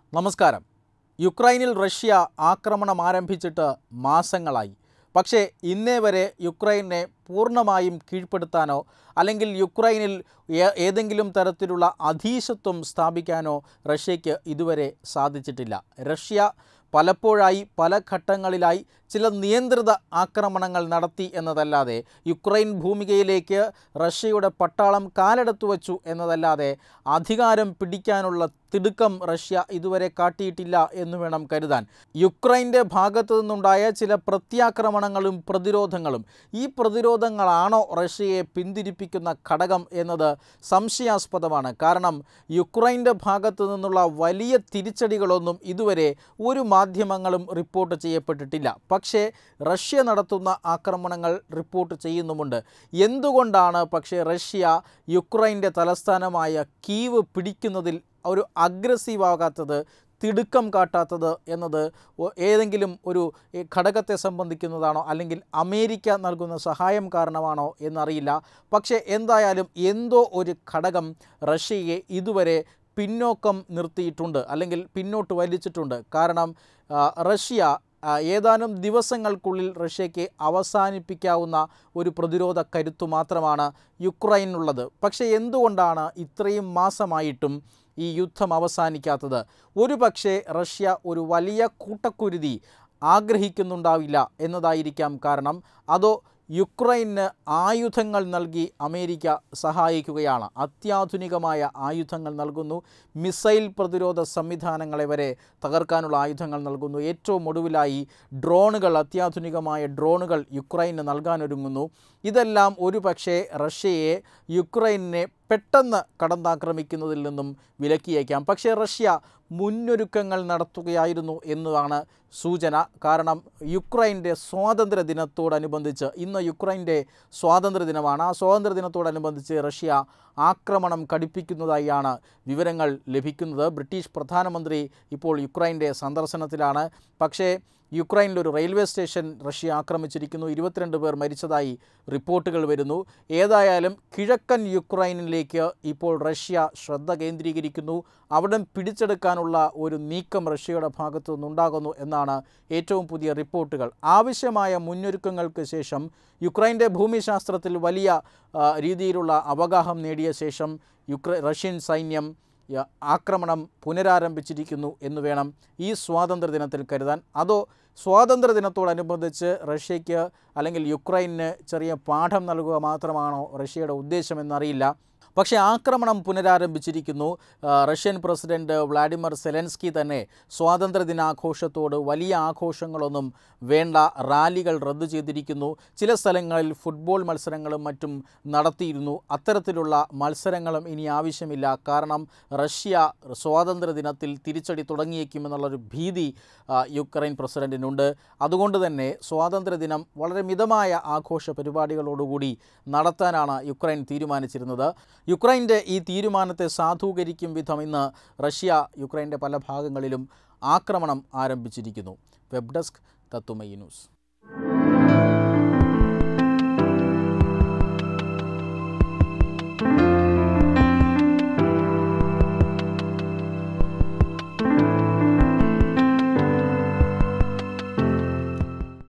നമസ്കാരം യുക്രൈനിൽ റഷ്യ ആക്രമണം ആരംഭിച്ചിട്ട് മാസങ്ങളായി പക്ഷേ ഇന്നേ വരെ യുക്രൈനെ പൂർണ്ണമായും കീഴ്പ്പെടുത്താനോ അല്ലെങ്കിൽ യുക്രൈനിൽ ഏ- ഏതെങ്കിലും തരത്തിലുള്ള അധീശത്വം സ്ഥാപിക്കാനോ റഷ്യയ്ക്ക് ഇതുവരെ സാധിച്ചിട്ടില്ല റഷ്യ പലപ്പോഴായി പല ഘട്ടങ്ങളിലായി ചില നിയന്ത്രിത ആക്രമണങ്ങൾ നടത്തി എന്നതല്ലാതെ യുക്രൈൻ ഭൂമികയിലേക്ക് റഷ്യയുടെ പട്ടാളം കാലെടുത്തു വച്ചു എന്നതല്ലാതെ അധികാരം പിടിക്കാനുള്ള തിടുക്കം റഷ്യ ഇതുവരെ കാട്ടിയിട്ടില്ല എന്ന് വേണം കരുതാൻ യുക്രൈൻ്റെ ഭാഗത്തു നിന്നുണ്ടായ ചില പ്രത്യാക്രമണങ്ങളും പ്രതിരോധങ്ങളും ഈ പ്രതിരോധങ്ങളാണോ റഷ്യയെ പിന്തിരിപ്പിക്കുന്ന ഘടകം എന്നത് സംശയാസ്പദമാണ് കാരണം യുക്രൈൻ്റെ ഭാഗത്തു നിന്നുള്ള വലിയ തിരിച്ചടികളൊന്നും ഇതുവരെ ഒരു മാധ്യമങ്ങളും റിപ്പോർട്ട് ചെയ്യപ്പെട്ടിട്ടില്ല പക്ഷേ റഷ്യ നടത്തുന്ന ആക്രമണങ്ങൾ റിപ്പോർട്ട് ചെയ്യുന്നുമുണ്ട് എന്തുകൊണ്ടാണ് പക്ഷേ റഷ്യ യുക്രൈൻ്റെ തലസ്ഥാനമായ കീവ് പിടിക്കുന്നതിൽ ഒരു അഗ്രസീവ് ആകാത്തത് തിടുക്കം കാട്ടാത്തത് എന്നത് ഒ- ഏതെങ്കിലും ഒരു ഈ ഘടകത്തെ സംബന്ധിക്കുന്നതാണോ അല്ലെങ്കിൽ അമേരിക്ക നൽകുന്ന സഹായം കാരണമാണോ എന്നറിയില്ല പക്ഷേ എന്തായാലും എന്തോ ഒരു ഘടകം റഷ്യയെ ഇതുവരെ പിന്നോക്കം നിർത്തിയിട്ടുണ്ട് അല്ലെങ്കിൽ പിന്നോട്ട് വലിച്ചിട്ടുണ്ട് കാരണം ആ, റഷ്യ ആ, ഏതാനും ദിവസങ്ങൾക്കുള്ളിൽ റഷ്യയ്ക്ക് അവസാനിപ്പിക്കാവുന്ന ഒരു പ്രതിരോധ കരുത്തു മാത്രമാണ് യുക്രൈനുള്ളത് പക്ഷേ എന്തുകൊണ്ടാണ് ഇത്രയും മാസമായിട്ടും ഈ യുദ്ധം അവസാനിക്കാത്തത് ഒരു പക്ഷേ റഷ്യ ഒരു വലിയ കൂട്ടക്കുരുതി ആഗ്രഹിക്കുന്നുണ്ടാവില്ല എന്നതായിരിക്കാം കാരണം അതോ യുക്രൈന് ആയുധങ്ങൾ നൽകി അമേരിക്ക സഹായിക്കുകയാണ് അത്യാധുനികമായ ആയുധങ്ങൾ നൽകുന്നു മിസൈൽ പ്രതിരോധ സംവിധാനങ്ങളെ വരെ തകർക്കാനുള്ള ആയുധങ്ങൾ നൽകുന്നു ഏറ്റവും ഒടുവിലായി ഡ്രോണുകൾ അത്യാധുനികമായ ഡ്രോണുകൾ യുക്രൈന് നൽകാനൊരുങ്ങുന്നു ഇതെല്ലാം ഒരു പക്ഷേ റഷ്യയെ യുക്രൈനെ പെട്ടെന്ന് കടന്നാക്രമിക്കുന്നതിൽ നിന്നും വിലക്കിയേക്കാം പക്ഷേ റഷ്യ മുന്നൊരുക്കങ്ങൾ നടത്തുകയായിരുന്നു എന്നതാണ് സൂചന കാരണം യുക്രൈൻ്റെ സ്വാതന്ത്ര്യ ദിനത്തോടനുബന്ധിച്ച് ഇന്ന് യുക്രൈൻ്റെ സ്വാതന്ത്ര്യ ദിനമാണ് ആ സ്വാതന്ത്ര്യ ദിനത്തോടനുബന്ധിച്ച് റഷ്യ ആക്രമണം കടുപ്പിക്കുന്നതായാണ് വിവരങ്ങൾ ലഭിക്കുന്നത് ബ്രിട്ടീഷ് പ്രധാനമന്ത്രി ഇപ്പോൾ യുക്രൈൻ്റെ സന്ദർശനത്തിലാണ് പക്ഷേ യുക്രൈനിൽ ഒരു റെയിൽവേ സ്റ്റേഷൻ റഷ്യ ആക്രമിച്ചിരിക്കുന്നു ഇരുപത്തിരണ്ട് പേർ മരിച്ചതായി റിപ്പോർട്ടുകൾ വരുന്നു ഏതായാലും കിഴക്കൻ യുക്രൈനിലേക്ക് ഇപ്പോൾ റഷ്യ ശ്രദ്ധ കേന്ദ്രീകരിക്കുന്നു അവിടം പിടിച്ചെടുക്കാനുള്ള ഒരു നീക്കം റഷ്യയുടെ ഭാഗത്തു നിന്നുണ്ടാകുന്നു എന്നാണ് ഏറ്റവും പുതിയ റിപ്പോർട്ടുകൾ ആവശ്യമായ മുന്നൊരുക്കങ്ങൾക്ക് ശേഷം യുക്രൈൻ്റെ ഭൂമിശാസ്ത്രത്തിൽ വലിയ ആ, രീതിയിലുള്ള അവഗാഹം നേടിയ ശേഷം യുക്രൈ റഷ്യൻ സൈന്യം യ- ആക്രമണം പുനരാരംഭിച്ചിരിക്കുന്നു എന്ന് വേണം ഈ സ്വാതന്ത്ര്യ ദിനത്തിൽ കരുതാൻ അതോ സ്വാതന്ത്ര്യ ദിനത്തോടനുബന്ധിച്ച് റഷ്യയ്ക്ക് അല്ലെങ്കിൽ യുക്രൈന് ചെറിയ പാഠം നൽകുക മാത്രമാണോ റഷ്യയുടെ ഉദ്ദേശമെന്നറിയില്ല പക്ഷേ ആക്രമണം പുനരാരംഭിച്ചിരിക്കുന്നു ആ, റഷ്യൻ പ്രസിഡന്റ് വ്ളാഡിമിർ സെലൻസ്കി തന്നെ സ്വാതന്ത്ര്യ ദിനാഘോഷത്തോട് വലിയ ആഘോഷങ്ങളൊന്നും വേണ്ട റാലികൾ റദ്ദു ചെയ്തിരിക്കുന്നു ചില സ്ഥലങ്ങളിൽ ഫുട്ബോൾ മത്സരങ്ങളും മറ്റും നടത്തിയിരുന്നു അത്തരത്തിലുള്ള മത്സരങ്ങളും ഇനി ആവശ്യമില്ല കാരണം റഷ്യ സ്വാതന്ത്ര്യ ദിനത്തിൽ തിരിച്ചടി തുടങ്ങിയേക്കുമെന്നുള്ളൊരു ഭീതി ആ, യുക്രൈൻ പ്രസിഡന്റിനുണ്ട് അതുകൊണ്ട് തന്നെ സ്വാതന്ത്ര്യ ദിനം വളരെ മിതമായ ആഘോഷ പരിപാടികളോടുകൂടി നടത്താനാണ് യുക്രൈൻ തീരുമാനിച്ചിരുന്നത് യുക്രൈൻ്റെ ഈ തീരുമാനത്തെ സാധൂകരിക്കും വിധം ഇന്ന് റഷ്യ യുക്രൈൻ്റെ പല ഭാഗങ്ങളിലും ആക്രമണം ആരംഭിച്ചിരിക്കുന്നു വെബ് ഡെസ്ക് തത്തുമൈ ന്യൂസ്